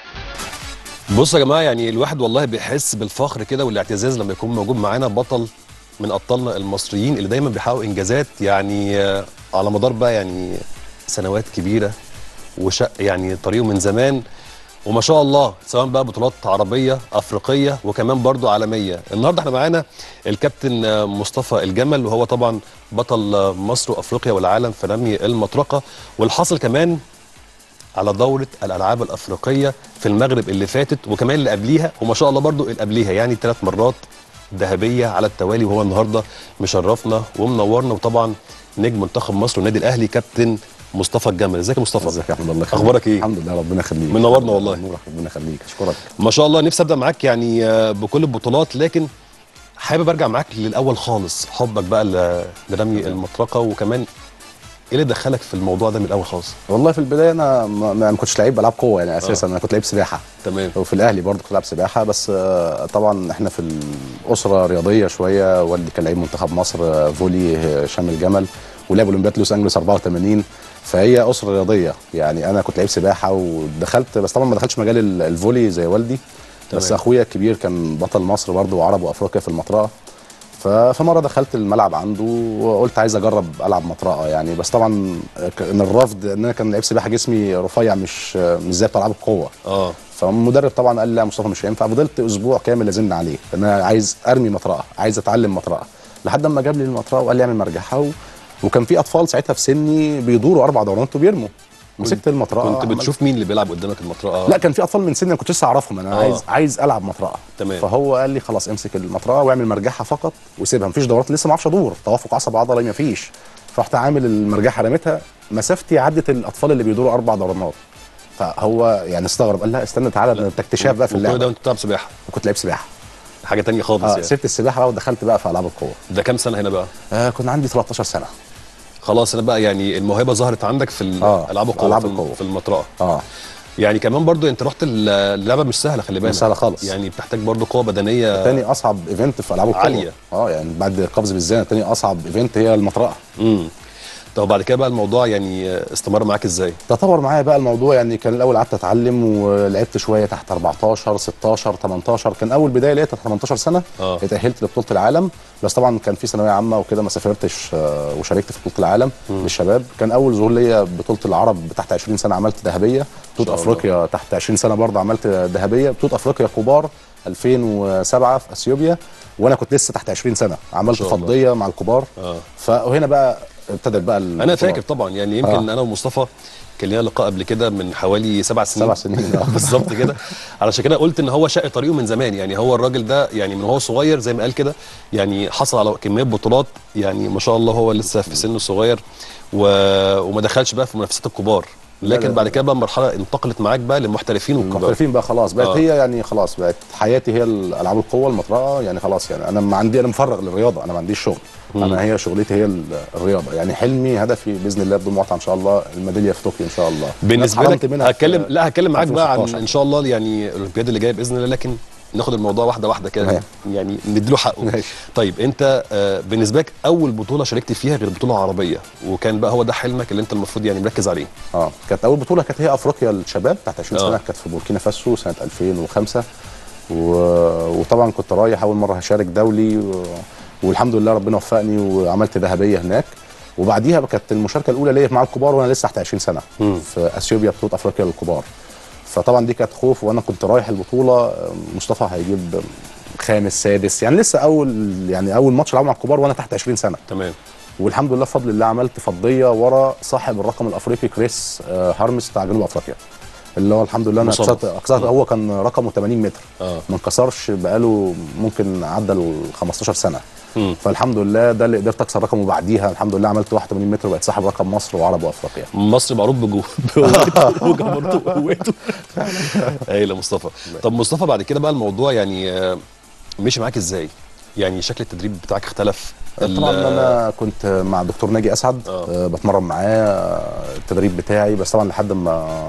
Speaker 1: بصوا يا جماعه يعني الواحد والله بيحس بالفخر كده والاعتزاز لما يكون موجود معانا بطل من ابطالنا المصريين اللي دايما بيحققوا انجازات يعني آه، على مدار بقى يعني سنوات كبيره وشق يعني طريقه من زمان وما شاء الله سواء بقى بطولات عربيه افريقيه وكمان برضو عالميه النهارده احنا معانا الكابتن آه، مصطفى الجمل وهو طبعا بطل آه، مصر وافريقيا والعالم في رمي المطرقه والحاصل كمان على دورة الألعاب الأفريقية في المغرب اللي فاتت وكمان اللي قبليها وما شاء الله برضو اللي قبليها يعني ثلاث مرات ذهبية على التوالي وهو النهاردة مشرفنا ومنورنا وطبعا نجم منتخب مصر والنادي الأهلي كابتن مصطفى الجمل ازيك يا مصطفى
Speaker 2: ازيك يا احمد الله يخليك
Speaker 1: اخبارك ايه
Speaker 2: الحمد لله ربنا يخليك
Speaker 1: منورنا والله
Speaker 2: نورك ربنا يخليك اشكرك
Speaker 1: ما شاء الله نفسي ابدا معاك يعني آه، بكل البطولات لكن حابب ارجع معاك للاول خالص حبك بقى ل- لرمي المطرقه وكمان ايه اللي دخلك في الموضوع ده من الاول خالص
Speaker 2: والله في البدايه انا ما, ما كنتش لعيب بلعب قوه يعني اساسا انا كنت لعيب سباحه
Speaker 1: تمام
Speaker 2: وفي الاهلي برضه كنت لعب سباحه بس آه، طبعا احنا في الاسره رياضيه شويه والدي كان لعيب منتخب مصر آه، فولي آه، هشام الجمل ولعب اولمبياد لوس انجلوس 84 فهي اسره رياضيه يعني انا كنت لعيب سباحه ودخلت بس طبعا ما دخلتش مجال ال- الفولي زي والدي بس
Speaker 1: تمام.
Speaker 2: اخويا الكبير كان بطل مصر برضه وعرب وافريقيا في المطرقه ف- فمره دخلت الملعب عنده وقلت عايز اجرب العب مطرقه يعني بس طبعا كان الرفض ان انا كان لعيب سباحه جسمي رفيع مش مش زي بتوع العاب القوه
Speaker 1: اه
Speaker 2: فالمدرب طبعا قال لي لا مصطفى مش هينفع فضلت اسبوع كامل لازمنا عليه ان انا عايز ارمي مطرقه عايز اتعلم مطرقه لحد ما جاب لي المطرقه وقال لي اعمل مرجحه و... وكان في اطفال ساعتها في سني بيدوروا اربع دورات وبيرموا مسكت المطرقه
Speaker 1: كنت
Speaker 2: عملت-
Speaker 1: بتشوف مين اللي بيلعب قدامك المطرقه
Speaker 2: لا كان في اطفال من سني انا كنت لسه اعرفهم انا
Speaker 1: آه.
Speaker 2: عايز عايز العب مطرقه
Speaker 1: تمام.
Speaker 2: فهو قال لي خلاص امسك المطرقه واعمل مرجحه فقط وسيبها مفيش دورات لسه ما اعرفش ادور توافق عصب عضلي مفيش فرحت عامل المرجحه رميتها مسافتي عدت الاطفال اللي بيدوروا اربع دورات فهو يعني استغرب قال لا استنى تعالى ده انت اكتشاف بقى في
Speaker 1: وكل ده
Speaker 2: اللعبه
Speaker 1: وانت بتلعب سباحه
Speaker 2: كنت لعيب سباحه
Speaker 1: حاجه تانية خالص
Speaker 2: اه
Speaker 1: يعني
Speaker 2: سبت السباحه بقى ودخلت بقى في العاب القوه
Speaker 1: ده كام سنه هنا بقى
Speaker 2: آه كنا عندي 13 سنه
Speaker 1: خلاص انا بقى يعني الموهبه ظهرت عندك في ال-
Speaker 2: آه،
Speaker 1: العاب القوه
Speaker 2: ألعاب
Speaker 1: في الم-
Speaker 2: القوة.
Speaker 1: في المطرقه
Speaker 2: اه
Speaker 1: يعني كمان برضو انت رحت ال- اللعبه مش سهله خلي بالك
Speaker 2: مش سهلة خالص.
Speaker 1: يعني بتحتاج برضو قوه بدنيه
Speaker 2: تاني اصعب ايفنت في العاب القوه
Speaker 1: عالية.
Speaker 2: اه يعني بعد القفز بالزانه تاني اصعب ايفنت هي المطرقه
Speaker 1: امم طب بعد كده بقى الموضوع يعني استمر معاك ازاي
Speaker 2: تطور معايا بقى الموضوع يعني كان الاول قعدت اتعلم ولعبت شويه تحت 14 16 18 كان اول بدايه ليا تحت 18 سنه
Speaker 1: اه
Speaker 2: اتاهلت لبطوله العالم بس طبعا كان في ثانويه عامه وكده ما سافرتش آه، وشاركت في بطوله العالم للشباب كان اول ظهور ليا بطوله العرب تحت 20 سنه عملت ذهبيه بطوله
Speaker 1: شاء الله.
Speaker 2: افريقيا تحت 20 سنه برضه عملت ذهبيه بطوله افريقيا كبار 2007 في اثيوبيا وانا كنت لسه تحت 20 سنه عملت
Speaker 1: شاء الله.
Speaker 2: فضيه مع الكبار
Speaker 1: اه
Speaker 2: فهنا بقى ابتدت بقى
Speaker 1: انا
Speaker 2: البطولات.
Speaker 1: فاكر طبعا يعني يمكن
Speaker 2: آه.
Speaker 1: انا ومصطفى كان لنا لقاء قبل كده من حوالي سبع سنين
Speaker 2: سبع سنين، آه.
Speaker 1: بالظبط كده علشان كده قلت ان هو شق طريقه من زمان يعني هو الراجل ده يعني من هو صغير زي ما قال كده يعني حصل على كميه بطولات يعني ما شاء الله هو لسه في سنه صغير و... وما دخلش بقى في منافسات الكبار
Speaker 2: لا،
Speaker 1: لكن
Speaker 2: لا.
Speaker 1: بعد كده بقى المرحله انتقلت معاك بقى للمحترفين والكبار
Speaker 2: المحترفين بقى خلاص بقت
Speaker 1: آه.
Speaker 2: آه. هي يعني خلاص بقت حياتي هي الالعاب القوه المطرقه يعني خلاص يعني انا ما عندي انا مفرغ للرياضه انا ما عنديش شغل
Speaker 1: مم.
Speaker 2: انا هي شغلتي هي ال- الرياضه يعني حلمي هدفي باذن الله بدون مقاطعه ان شاء الله الميداليه في طوكيو ان شاء الله
Speaker 1: بالنسبه
Speaker 2: اتحرمت
Speaker 1: لك
Speaker 2: منها في
Speaker 1: هتكلم لا هتكلم معاك بقى عن
Speaker 2: 2016.
Speaker 1: ان شاء الله يعني الاولمبياد اللي جايه باذن الله لكن ناخد الموضوع واحده واحده كده
Speaker 2: تمام.
Speaker 1: يعني نديله حقه
Speaker 2: ماشي.
Speaker 1: طيب انت آه، بالنسبه لك اول بطوله شاركت فيها غير بطوله عربيه وكان بقى هو ده حلمك اللي انت المفروض يعني مركز عليه
Speaker 2: اه كانت اول بطوله كانت هي افريقيا للشباب تحت 20
Speaker 1: آه.
Speaker 2: سنه كانت في بوركينا فاسو سنه 2005 و... وطبعا كنت رايح اول مره هشارك دولي و... والحمد لله ربنا وفقني وعملت ذهبيه هناك وبعديها بقى كانت المشاركه الاولى ليا مع الكبار وانا لسه تحت 20 سنه
Speaker 1: مم.
Speaker 2: في اثيوبيا بطوله افريقيا للكبار فطبعا دي كانت خوف وانا كنت رايح البطوله مصطفى هيجيب خامس سادس يعني لسه اول يعني اول ماتش لعبه مع الكبار وانا تحت 20 سنه
Speaker 1: تمام
Speaker 2: والحمد لله بفضل الله عملت فضيه ورا صاحب الرقم الافريقي كريس آه، هارمس بتاع جنوب افريقيا اللي هو الحمد لله انا
Speaker 1: مصنف.
Speaker 2: كسرت كسرت هو كان رقمه 80 متر
Speaker 1: اه
Speaker 2: ما انكسرش بقاله ممكن عدى ال 15 سنه
Speaker 1: مم.
Speaker 2: فالحمد لله ده اللي قدرت اكسر رقمه بعديها الحمد لله عملت 81 متر وبقيت صاحب رقم مصر وعرب وافريقيا
Speaker 1: مصر معروف بجو بقوته وجبروته وقوته هايل يا مصطفى طب مصطفى بعد كده بقى الموضوع يعني آه، مشي معاك ازاي يعني شكل التدريب بتاعك اختلف ال-
Speaker 2: طبعا انا كنت مع دكتور ناجي اسعد
Speaker 1: آه.
Speaker 2: آه. بتمرن معاه آه، التدريب بتاعي بس طبعا لحد ما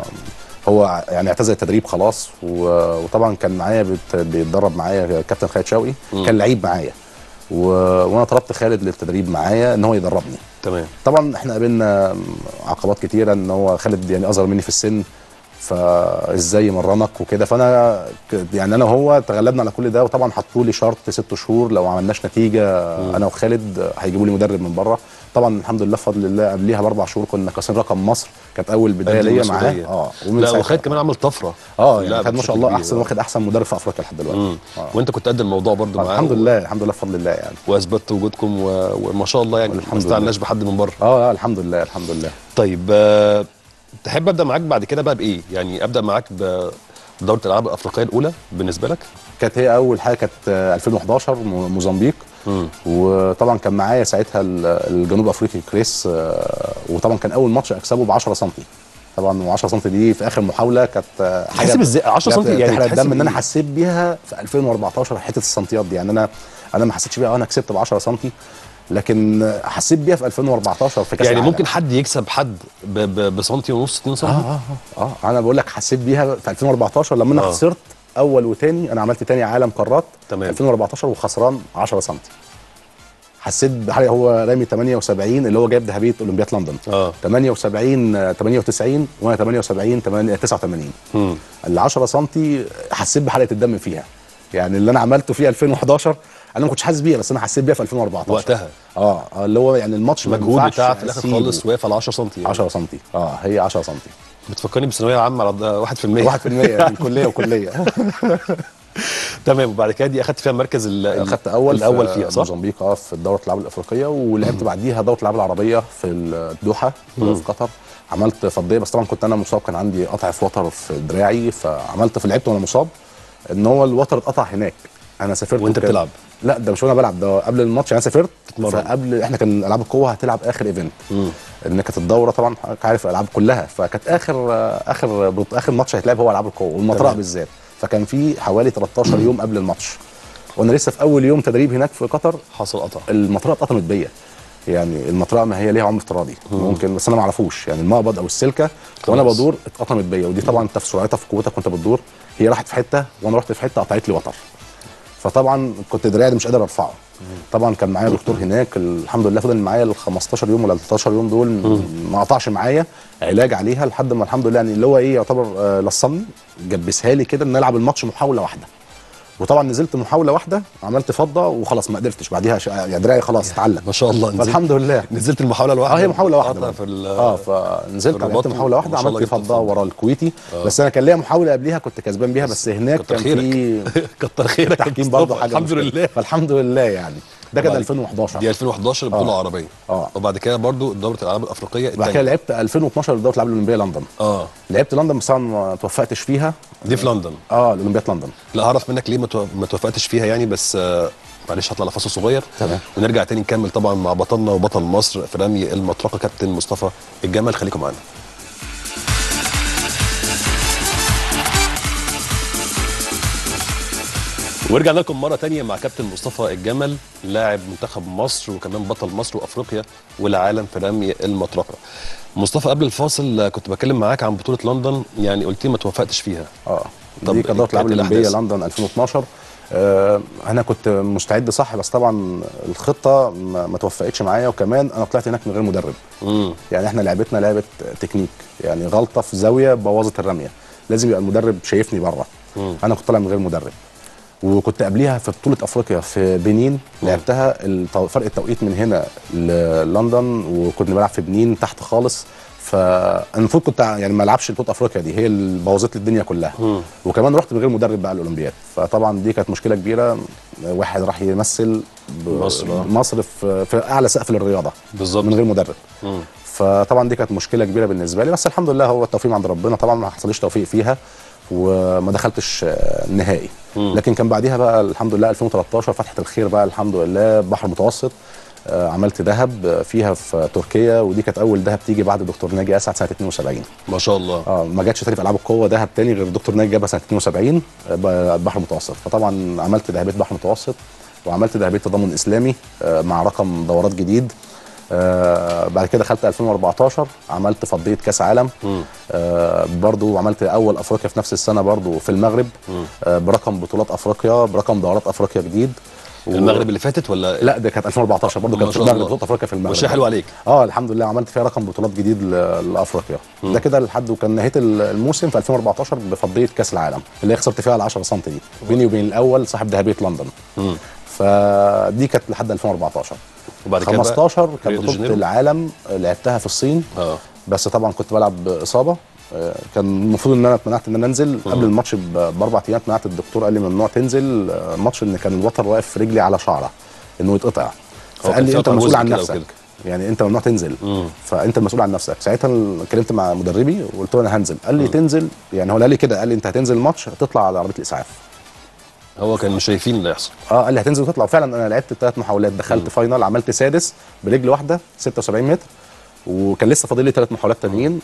Speaker 2: هو يعني اعتزل التدريب خلاص و- وطبعا كان معايا بيت- بيتدرب معايا كابتن خالد شوقي
Speaker 1: مم.
Speaker 2: كان لعيب معايا و... وانا طلبت خالد للتدريب معايا ان هو يدربني
Speaker 1: تمام
Speaker 2: طبعا احنا قابلنا عقبات كتيره ان هو خالد يعني اصغر مني في السن فازاي يمرنك وكده فانا ك- يعني انا وهو تغلبنا على كل ده وطبعا حطوا لي شرط ست شهور لو ما عملناش نتيجه انا وخالد هيجيبوا لي مدرب من بره طبعا الحمد لله بفضل الله قبليها باربع شهور كنا كاسرين رقم مصر كانت اول بدايه
Speaker 1: قد
Speaker 2: ليا معاه
Speaker 1: المسؤولية.
Speaker 2: اه ومن
Speaker 1: لا
Speaker 2: ساعتها-
Speaker 1: وخالد كمان عمل طفره
Speaker 2: اه
Speaker 1: لا،
Speaker 2: يعني خد ما
Speaker 1: بشكل
Speaker 2: شاء الله
Speaker 1: كبير.
Speaker 2: احسن واخد احسن مدرب في افريقيا لحد دلوقتي
Speaker 1: مم. وانت كنت قد الموضوع برضو
Speaker 2: آه
Speaker 1: معاه
Speaker 2: الحمد لله الحمد لله بفضل الله يعني
Speaker 1: واثبت وجودكم و... وما شاء الله يعني ما
Speaker 2: الحمد لله.
Speaker 1: استعناش بحد من بره
Speaker 2: اه اه الحمد لله الحمد لله
Speaker 1: طيب آه، تحب ابدا معاك بعد كده بقى بايه يعني ابدا معاك بدوره الالعاب الافريقيه الاولى بالنسبه لك
Speaker 2: كانت هي اول حاجه كانت آه، 2011 م- موزمبيق وطبعا كان معايا ساعتها ال- الجنوب افريقي كريس آه، وطبعا كان اول ماتش اكسبه ب 10 سم طبعا و10 سم دي في اخر محاوله كانت آه، حاجه
Speaker 1: تحسب ازاي 10
Speaker 2: لا،
Speaker 1: سم يعني
Speaker 2: تحرق
Speaker 1: تحسب
Speaker 2: الدم ان انا
Speaker 1: إيه؟
Speaker 2: حسيت بيها في 2014 حته السنتيات دي يعني انا انا ما حسيتش بيها انا كسبت ب 10 سم لكن آه، حسيت بيها في 2014 في كاس
Speaker 1: يعني
Speaker 2: العالم.
Speaker 1: ممكن حد يكسب حد ب... ب... بسنتي ونص 2 سم
Speaker 2: اه اه اه انا بقول لك حسيت بيها في 2014 لما انا
Speaker 1: آه.
Speaker 2: آه. خسرت اول وتاني انا عملت تاني عالم قارات
Speaker 1: تمام
Speaker 2: 2014 وخسران 10 سم حسيت بحاجه هو رامي 78 اللي هو جايب ذهبيه اولمبياد لندن
Speaker 1: اه
Speaker 2: 78 آه، 98 وانا 78 8 89
Speaker 1: مم.
Speaker 2: ال 10 سم حسيت بحرقه الدم فيها يعني اللي انا عملته فيها 2011 انا ما كنتش حاسس بيها بس انا حسيت بيها في 2014
Speaker 1: وقتها
Speaker 2: اه آه، اللي هو يعني الماتش ما
Speaker 1: المجهود
Speaker 2: ينفعش
Speaker 1: بتاعك في الاخر
Speaker 2: أسيبه.
Speaker 1: خالص واقف على 10 سم يعني
Speaker 2: 10 سم اه هي 10 سم
Speaker 1: بتفكرني بالثانويه العامه على 1%
Speaker 2: 1% يعني كليه وكليه
Speaker 1: تمام وبعد كده دي اخدت فيها المركز ال- ال-
Speaker 2: اخدت اول
Speaker 1: الاول
Speaker 2: في
Speaker 1: فيها صح؟
Speaker 2: موزمبيق اه في دوره الالعاب الافريقيه ولعبت بعديها دوره الالعاب العربيه في الدوحه
Speaker 1: مم.
Speaker 2: في قطر عملت فضيه بس طبعا كنت انا مصاب كان عندي قطع في وتر في دراعي فعملت في لعبت وانا مصاب ان هو الوتر اتقطع هناك انا سافرت
Speaker 1: وأنت
Speaker 2: وكان-
Speaker 1: بتلعب؟
Speaker 2: لا ده مش وانا بلعب ده قبل الماتش انا سافرت
Speaker 1: تتمرن.
Speaker 2: فقبل احنا كان العاب القوه هتلعب اخر ايفنت ان كانت الدوره طبعا حضرتك عارف الالعاب كلها فكانت اخر اخر بط- اخر ماتش هيتلعب هو العاب القوه والمطرقه
Speaker 1: تمام.
Speaker 2: بالذات فكان في حوالي 13 يوم قبل الماتش وانا لسه في اول يوم تدريب هناك في قطر
Speaker 1: حصل قطع
Speaker 2: المطرقه اتقطمت بيا يعني المطرقه ما هي ليها عمر افتراضي ممكن بس انا ما اعرفوش يعني المقبض او السلكه وانا
Speaker 1: خلاص.
Speaker 2: بدور اتقطمت بيا ودي طبعا انت في سرعتها في قوتك وانت بتدور هي راحت في حته وانا رحت في حته قطعت لي وتر فطبعا كنت دراعي ده مش قادر ارفعه طبعا كان معايا دكتور هناك الحمد لله فضل معايا ال 15 يوم ولا ال 13 يوم دول م- ما قطعش معايا علاج عليها لحد ما الحمد لله يعني اللي هو ايه يعتبر آه، لصمني جبسها لي كده ان العب الماتش محاوله واحده وطبعا نزلت محاوله واحده عملت فضه وخلاص ما قدرتش بعديها ش... يعني دراعي خلاص اتعلق
Speaker 1: ما شاء الله نزلت-
Speaker 2: فالحمد لله
Speaker 1: نزلت المحاوله الواحده
Speaker 2: اه هي محاوله واحده
Speaker 1: قطع في ال-
Speaker 2: اه فنزلت
Speaker 1: في الرباط
Speaker 2: عملت محاوله واحده
Speaker 1: وما شاء الله
Speaker 2: عملت
Speaker 1: جبت
Speaker 2: فضه ورا الكويتي
Speaker 1: آه.
Speaker 2: بس انا كان ليا محاوله قبليها كنت كسبان بيها بس هناك
Speaker 1: كتر
Speaker 2: كان في
Speaker 1: كتر خيرك يا
Speaker 2: تحكيم
Speaker 1: مصطفى،
Speaker 2: برضه حاجه
Speaker 1: الحمد
Speaker 2: مشكلة.
Speaker 1: لله.
Speaker 2: فالحمد لله يعني ده كان
Speaker 1: وبعد-
Speaker 2: 2011
Speaker 1: دي 2011 البطوله
Speaker 2: آه.
Speaker 1: العربيه
Speaker 2: اه
Speaker 1: وبعد كده برضو دوره الالعاب الافريقيه
Speaker 2: بعد كده
Speaker 1: التانية.
Speaker 2: لعبت 2012 دوره الالعاب الاولمبيه لندن
Speaker 1: اه
Speaker 2: لعبت لندن بس انا ما توفقتش فيها
Speaker 1: دي في لندن
Speaker 2: اه الاولمبياد لندن
Speaker 1: لا هعرف منك ليه ما تو- ما توفقتش فيها يعني بس آه، معلش هطلع لفاصل صغير
Speaker 2: تمام
Speaker 1: ونرجع تاني نكمل طبعا مع بطلنا وبطل مصر في رمي المطرقه كابتن مصطفى الجمل خليكم معانا ورجعنا لكم مره تانية مع كابتن مصطفى الجمل لاعب منتخب مصر وكمان بطل مصر وافريقيا والعالم في رمي المطرقه مصطفى قبل الفاصل آه، كنت بكلم معاك عن بطوله لندن يعني قلت لي ما توفقتش فيها
Speaker 2: اه
Speaker 1: طب
Speaker 2: دي كانت دوره الالعاب
Speaker 1: كانت
Speaker 2: الاولمبيه
Speaker 1: الأحداث؟
Speaker 2: لندن 2012 آه انا كنت مستعد صح بس طبعا الخطه ما, ما توفقتش معايا وكمان انا طلعت هناك من غير مدرب
Speaker 1: مم.
Speaker 2: يعني احنا لعبتنا لعبه تكنيك يعني غلطه في زاويه بوظت الرميه لازم يبقى المدرب شايفني بره
Speaker 1: مم.
Speaker 2: انا كنت طالع من غير مدرب وكنت قبليها في بطوله افريقيا في بنين لعبتها التو- فرق التوقيت من هنا للندن وكنت بلعب في بنين تحت خالص فالمفروض كنت يعني ما العبش بطوله افريقيا دي هي اللي بوظت لي الدنيا كلها
Speaker 1: مم.
Speaker 2: وكمان رحت من غير مدرب بقى الاولمبياد فطبعا دي كانت مشكله كبيره واحد راح يمثل ب-
Speaker 1: مصر، آه.
Speaker 2: مصر في, في اعلى سقف للرياضه
Speaker 1: بالظبط
Speaker 2: من غير مدرب
Speaker 1: مم.
Speaker 2: فطبعا دي كانت مشكله كبيره بالنسبه لي بس الحمد لله هو التوفيق من عند ربنا طبعا ما حصليش توفيق فيها وما دخلتش آه، النهائي
Speaker 1: مم.
Speaker 2: لكن كان بعديها بقى الحمد لله 2013 فتحه الخير بقى الحمد لله بحر متوسط آه، عملت ذهب آه، فيها في تركيا ودي كانت اول ذهب تيجي بعد دكتور ناجي اسعد سنه 72
Speaker 1: ما شاء الله
Speaker 2: اه ما جاتش تاني في العاب القوه ذهب تاني غير دكتور ناجي جابها سنه 72 آه، ب- بحر متوسط فطبعا عملت ذهبيه بحر متوسط وعملت ذهبيه تضامن اسلامي آه، مع رقم دورات جديد آه بعد كده دخلت 2014 عملت فضيه كاس عالم
Speaker 1: مم.
Speaker 2: آه برضو عملت اول افريقيا في نفس السنه برضو في المغرب
Speaker 1: مم.
Speaker 2: آه برقم بطولات افريقيا برقم دورات افريقيا جديد
Speaker 1: المغرب اللي فاتت ولا
Speaker 2: لا ده كانت 2014 برضه
Speaker 1: ما
Speaker 2: كانت في
Speaker 1: شاء
Speaker 2: المغرب
Speaker 1: الله.
Speaker 2: بطوله افريقيا في المغرب
Speaker 1: وشيء حلو عليك
Speaker 2: اه الحمد لله عملت فيها رقم بطولات جديد ل- لافريقيا ده كده لحد وكان نهايه الموسم في 2014 بفضيه كاس العالم اللي هي خسرت فيها ال 10 سم دي بيني وبين الاول صاحب ذهبيه لندن
Speaker 1: مم.
Speaker 2: فدي كانت لحد 2014
Speaker 1: وبعد كده بقى
Speaker 2: 15 كانت
Speaker 1: ريو دي
Speaker 2: بطوله
Speaker 1: جانيرو؟
Speaker 2: العالم لعبتها في الصين
Speaker 1: اه
Speaker 2: بس طبعا كنت بلعب باصابه آه، كان المفروض ان انا اتمنعت ان انا انزل قبل الماتش ب- باربع ايام اتمنعت الدكتور قال لي ممنوع تنزل آه، الماتش ان كان الوتر واقف في رجلي على شعره انه يتقطع
Speaker 1: كان
Speaker 2: فقال
Speaker 1: في
Speaker 2: لي انت
Speaker 1: قطع
Speaker 2: مسؤول
Speaker 1: جزء
Speaker 2: عن
Speaker 1: كده
Speaker 2: نفسك
Speaker 1: وكده.
Speaker 2: يعني انت ممنوع تنزل فانت المسؤول عن نفسك ساعتها اتكلمت مع مدربي وقلت له انا هنزل قال لي تنزل يعني هو قال لي كده قال لي انت هتنزل الماتش هتطلع على عربيه الاسعاف
Speaker 1: هو كان مش شايفين اللي يحصل
Speaker 2: اه قال لي هتنزل وتطلع وفعلا انا لعبت ثلاث محاولات دخلت فاينل عملت سادس برجل واحده 76 متر وكان لسه فاضل لي ثلاث محاولات تانيين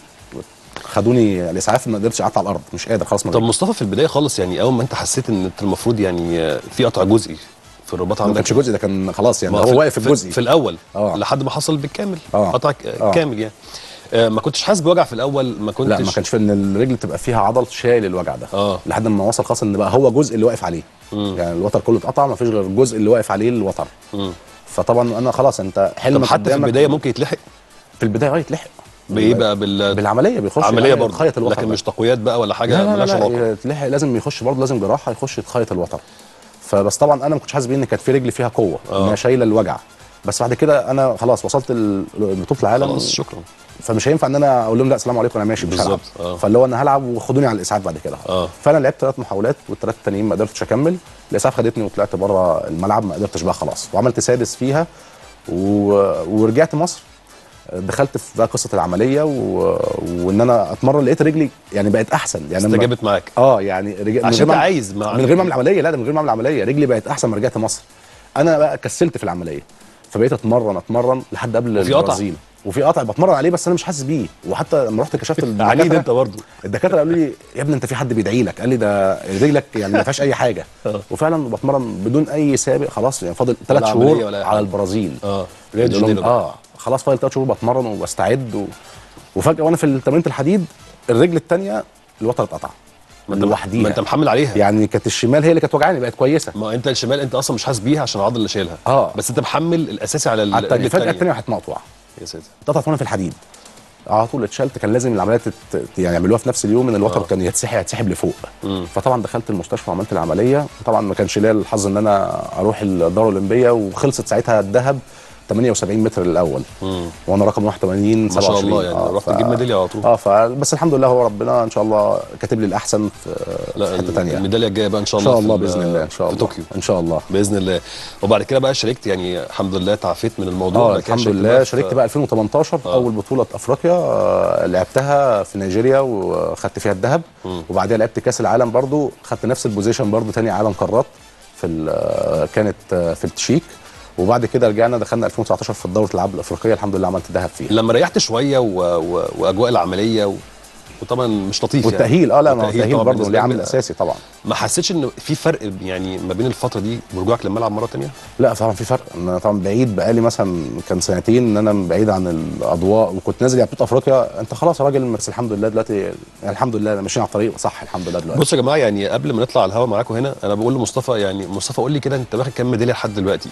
Speaker 2: خدوني الاسعاف ما قدرتش قعدت على الارض مش قادر خلاص ما
Speaker 1: طب مصطفى في البدايه خالص يعني اول ما انت حسيت ان انت المفروض يعني آه، في قطع جزئي في الرباط
Speaker 2: ما
Speaker 1: عندك
Speaker 2: كانش جزء ده كان خلاص يعني
Speaker 1: ما
Speaker 2: هو واقف
Speaker 1: في,
Speaker 2: الجزء
Speaker 1: في الاول
Speaker 2: اه
Speaker 1: لحد ما حصل بالكامل
Speaker 2: اه
Speaker 1: قطع ك-
Speaker 2: آه.
Speaker 1: كامل يعني آه، ما كنتش حاسس بوجع في الاول ما كنتش
Speaker 2: لا ما كانش في ان الرجل تبقى فيها عضل شايل الوجع ده
Speaker 1: اه
Speaker 2: لحد ما وصل خلاص ان بقى هو جزء اللي واقف عليه
Speaker 1: مم.
Speaker 2: يعني الوتر كله اتقطع ما فيش غير الجزء اللي واقف عليه الوتر
Speaker 1: مم.
Speaker 2: فطبعا انا خلاص انت
Speaker 1: طب
Speaker 2: حلمك
Speaker 1: حتى في
Speaker 2: قدامك-
Speaker 1: البدايه ممكن يتلحق
Speaker 2: في البدايه اه يتلحق
Speaker 1: بايه بقى بال
Speaker 2: بالعمليه بيخش
Speaker 1: عمليه
Speaker 2: يعني
Speaker 1: برضه
Speaker 2: يتخيط الوتر
Speaker 1: لكن
Speaker 2: ده.
Speaker 1: مش تقويات بقى ولا حاجه
Speaker 2: لا لا
Speaker 1: ملهاش
Speaker 2: لا,
Speaker 1: علاقه
Speaker 2: لا يتلحق لازم يخش برضه لازم جراحه يخش يتخيط الوتر فبس طبعا انا ما كنتش حاسس بيه ان كانت في رجلي فيها قوه
Speaker 1: آه.
Speaker 2: انها شايله الوجع بس بعد كده انا خلاص وصلت ل- لبطوله العالم
Speaker 1: خلاص شكرا
Speaker 2: فمش هينفع ان انا اقول لهم لا السلام عليكم انا ماشي مش هلعب
Speaker 1: بالظبط، آه.
Speaker 2: فاللي هو انا هلعب وخدوني على الاسعاف بعد كده
Speaker 1: اه
Speaker 2: فانا لعبت ثلاث محاولات والثلاث التانيين ما قدرتش اكمل الاسعاف خدتني وطلعت بره الملعب ما قدرتش بقى خلاص وعملت سادس فيها و... ورجعت مصر دخلت في بقى قصه العمليه و... وان انا اتمرن لقيت رجلي يعني بقت احسن يعني لما-
Speaker 1: استجابت معاك
Speaker 2: اه يعني رجع... من
Speaker 1: عشان
Speaker 2: غير
Speaker 1: انت
Speaker 2: ما أعمل-
Speaker 1: عايز ما
Speaker 2: من غير ما اعمل عمليه لا ده من غير ما اعمل عمليه رجلي بقت احسن ما رجعت مصر انا بقى كسلت في العمليه فبقيت اتمرن اتمرن لحد قبل
Speaker 1: وفي قطع.
Speaker 2: البرازيل وفي قطع بتمرن عليه بس انا مش حاسس بيه وحتى لما رحت كشفت
Speaker 1: عنيد انت برضه
Speaker 2: الدكاتره قالوا لي يا ابني انت في حد بيدعي لك قال لي ده رجلك يعني ما فيهاش اي حاجه وفعلا بتمرن بدون اي سابق خلاص يعني فاضل ثلاث
Speaker 1: عملية
Speaker 2: شهور
Speaker 1: ولا أي
Speaker 2: على
Speaker 1: حاجة.
Speaker 2: البرازيل
Speaker 1: اه ريو دي
Speaker 2: يقول لهم
Speaker 1: جانيرو بقى.
Speaker 2: اه خلاص فاضل ثلاث شهور بتمرن وبستعد و... وفجاه وانا في تمرينه الحديد الرجل الثانيه الوتر اتقطع
Speaker 1: ما انت
Speaker 2: لوحديها
Speaker 1: ما انت محمل عليها
Speaker 2: يعني كانت الشمال هي اللي كانت وجعاني بقت كويسه
Speaker 1: ما انت الشمال انت اصلا مش حاسس بيها عشان العضله اللي شايلها
Speaker 2: اه
Speaker 1: بس انت محمل الاساسي على
Speaker 2: على التانية
Speaker 1: الرجل
Speaker 2: فجاه
Speaker 1: التانية.
Speaker 2: الثانيه راحت مقطوعه
Speaker 1: يا ساتر
Speaker 2: اتقطعت وانا في الحديد على طول اتشلت كان لازم العمليات تت... يعني يعملوها في نفس اليوم ان الوتر
Speaker 1: آه.
Speaker 2: كان يتسحب يتسحب لفوق
Speaker 1: مم.
Speaker 2: فطبعا دخلت المستشفى وعملت العمليه طبعا ما كانش ليا الحظ ان انا اروح الدوره الاولمبيه وخلصت ساعتها الذهب 78 متر الاول
Speaker 1: مم.
Speaker 2: وانا رقم 81
Speaker 1: ما شاء
Speaker 2: 27
Speaker 1: الله يعني رحت تجيب ميداليه على طول
Speaker 2: اه ف... بس الحمد لله هو ربنا ان شاء الله كاتب لي الاحسن في,
Speaker 1: لا
Speaker 2: في حته ثانيه
Speaker 1: الميداليه الجايه بقى ان شاء
Speaker 2: ان
Speaker 1: الله
Speaker 2: شاء الله
Speaker 1: في ال-
Speaker 2: باذن الله ان شاء
Speaker 1: في
Speaker 2: الله
Speaker 1: طوكيو
Speaker 2: ان شاء الله
Speaker 1: باذن الله وبعد كده بقى شاركت يعني الحمد لله تعافيت من الموضوع
Speaker 2: اه
Speaker 1: بعد كده
Speaker 2: الحمد
Speaker 1: شاركت
Speaker 2: لله
Speaker 1: في-
Speaker 2: شاركت بقى 2018
Speaker 1: آه.
Speaker 2: اول بطوله افريقيا آه، لعبتها في نيجيريا وخدت فيها الذهب
Speaker 1: مم.
Speaker 2: وبعدها لعبت كاس العالم برضو خدت نفس البوزيشن برضو تاني عالم قارات في ال- آه، كانت آه، في التشيك وبعد كده رجعنا دخلنا 2019 في دوره الالعاب الافريقيه الحمد لله عملت ذهب فيها
Speaker 1: لما ريحت شويه و... و... واجواء العمليه و... وطبعا مش لطيف
Speaker 2: والتاهيل اه لا ما هو
Speaker 1: والتأهيل
Speaker 2: التاهيل
Speaker 1: طبعاً
Speaker 2: برضه
Speaker 1: بالنسبة
Speaker 2: ليه
Speaker 1: لك
Speaker 2: عامل
Speaker 1: بقى.
Speaker 2: اساسي طبعا
Speaker 1: ما حسيتش ان في فرق يعني ما بين الفتره دي ورجوعك للملعب مره تانية
Speaker 2: لا طبعا في فرق انا طبعا بعيد بقالي مثلا كان سنتين ان انا بعيد عن الاضواء وكنت نازل يعني بطوله افريقيا انت خلاص يا راجل بس الحمد لله دلوقتي يعني الحمد لله ماشيين على الطريق صح الحمد لله دلوقتي
Speaker 1: بصوا يا جماعه يعني قبل ما نطلع على الهوا معاكم هنا انا بقول لمصطفى يعني مصطفى قول لي كده انت واخد كام ميداليه لحد دلوقتي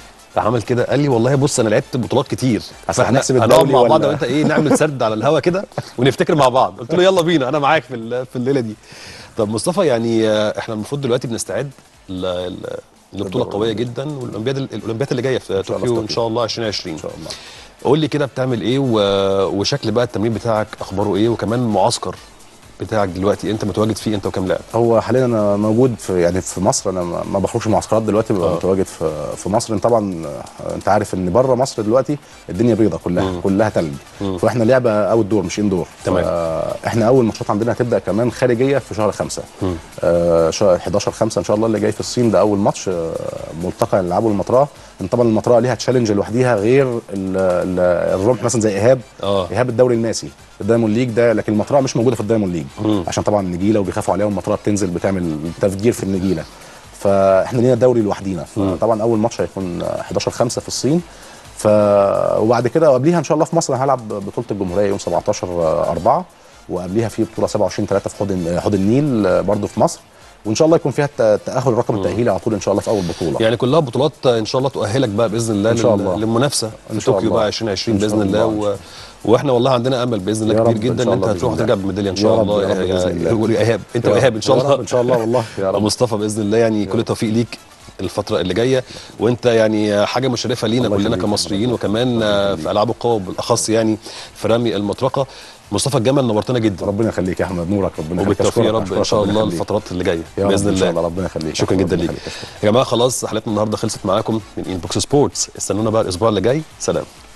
Speaker 1: عمل كده قال لي والله بص انا لعبت بطولات كتير
Speaker 2: أصل هنحسب
Speaker 1: هنقعد
Speaker 2: الدولي
Speaker 1: مع بعض
Speaker 2: ولا-
Speaker 1: وانت ايه نعمل سرد على الهوا كده ونفتكر مع بعض قلت له يلا بينا انا معاك في ال- في الليله دي طب مصطفى يعني آه، احنا المفروض دلوقتي بنستعد ل- ل- لبطوله قويه جدا والاولمبياد الاولمبياد اللي جايه في
Speaker 2: الله في
Speaker 1: طوكيو ان
Speaker 2: طوكيو.
Speaker 1: شاء الله 2020
Speaker 2: ان شاء الله
Speaker 1: قول لي كده بتعمل ايه و... وشكل بقى التمرين بتاعك اخباره ايه وكمان المعسكر بتاعك دلوقتي انت متواجد فيه انت وكام لاعب
Speaker 2: هو حاليا انا موجود في يعني في مصر انا ما ما بخرجش معسكرات دلوقتي ببقى
Speaker 1: آه.
Speaker 2: متواجد في في مصر إن طبعا آه، انت عارف ان بره مصر دلوقتي الدنيا بيضة كلها
Speaker 1: مم.
Speaker 2: كلها تلج
Speaker 1: مم.
Speaker 2: فاحنا لعبه اوت دور مش ان دور
Speaker 1: تمام.
Speaker 2: احنا اول ماتشات عندنا هتبدا كمان خارجيه في شهر خمسة
Speaker 1: مم.
Speaker 2: آه شهر 11 5 ان شاء الله اللي جاي في الصين ده اول ماتش آه ملتقى نلعبه المطراه ان طبعا المطراه ليها تشالنج لوحديها غير ال- ال- الرمح مثلا زي ايهاب
Speaker 1: اه
Speaker 2: ايهاب الدوري الماسي الدايموند ليج ده لكن المطرقه مش موجوده في الدايموند ليج
Speaker 1: مم.
Speaker 2: عشان طبعا النجيله وبيخافوا عليها والمطرقه بتنزل بتعمل تفجير في النجيله فاحنا لينا دوري لوحدينا فطبعا اول ماتش هيكون 11 5 في الصين ف وبعد كده وقبليها ان شاء الله في مصر هلعب بطوله الجمهوريه يوم 17 4 وقبليها في بطوله 27 3 في حوض حوض النيل برضو في مصر وان شاء الله يكون فيها الت- تاهل الرقم التاهيلي على طول ان شاء الله في اول بطوله
Speaker 1: يعني كلها بطولات ان شاء الله تؤهلك بقى باذن الله
Speaker 2: إن شاء
Speaker 1: لل-
Speaker 2: الله.
Speaker 1: للمنافسه
Speaker 2: إن
Speaker 1: في
Speaker 2: شاء
Speaker 1: طوكيو
Speaker 2: الله.
Speaker 1: بقى 2020
Speaker 2: إن شاء
Speaker 1: باذن الله
Speaker 2: الله.
Speaker 1: و... واحنا والله عندنا امل باذن
Speaker 2: يا
Speaker 1: الله
Speaker 2: رب
Speaker 1: كبير
Speaker 2: إن
Speaker 1: جدا
Speaker 2: شاء
Speaker 1: ان انت
Speaker 2: الله
Speaker 1: هتروح
Speaker 2: بإذن
Speaker 1: ترجع
Speaker 2: الله.
Speaker 1: بميداليه ان
Speaker 2: يا
Speaker 1: شاء
Speaker 2: رب،
Speaker 1: الله
Speaker 2: يا رب بإذن الله.
Speaker 1: يا ايهاب انت
Speaker 2: يا رب.
Speaker 1: وايهاب ان شاء
Speaker 2: يا
Speaker 1: الله
Speaker 2: رب إن شاء الله والله. يا رب.
Speaker 1: مصطفى باذن الله يعني كل التوفيق ليك الفترة اللي جاية وانت يعني حاجة مشرفة لينا كلنا كمصريين وكمان في العاب القوى بالاخص يعني في رمي المطرقة مصطفى الجمل نورتنا جدا
Speaker 2: ربنا يخليك يا احمد نورك ربنا يخليك
Speaker 1: وبالتوفيق يا
Speaker 2: أشكرك،
Speaker 1: رب ان
Speaker 2: أشكرك،
Speaker 1: شاء
Speaker 2: ربنا
Speaker 1: الله
Speaker 2: يخليك.
Speaker 1: الفترات اللي جايه
Speaker 2: يا رب
Speaker 1: باذن
Speaker 2: إن شاء
Speaker 1: الله
Speaker 2: الله، ربنا يخليك
Speaker 1: شكرا
Speaker 2: ربنا
Speaker 1: جدا ليك
Speaker 2: يخليك، أشكرك.
Speaker 1: يا جماعه خلاص حلقتنا النهارده خلصت معاكم من انبوكس سبورتس استنونا بقى الاسبوع اللي جاي سلام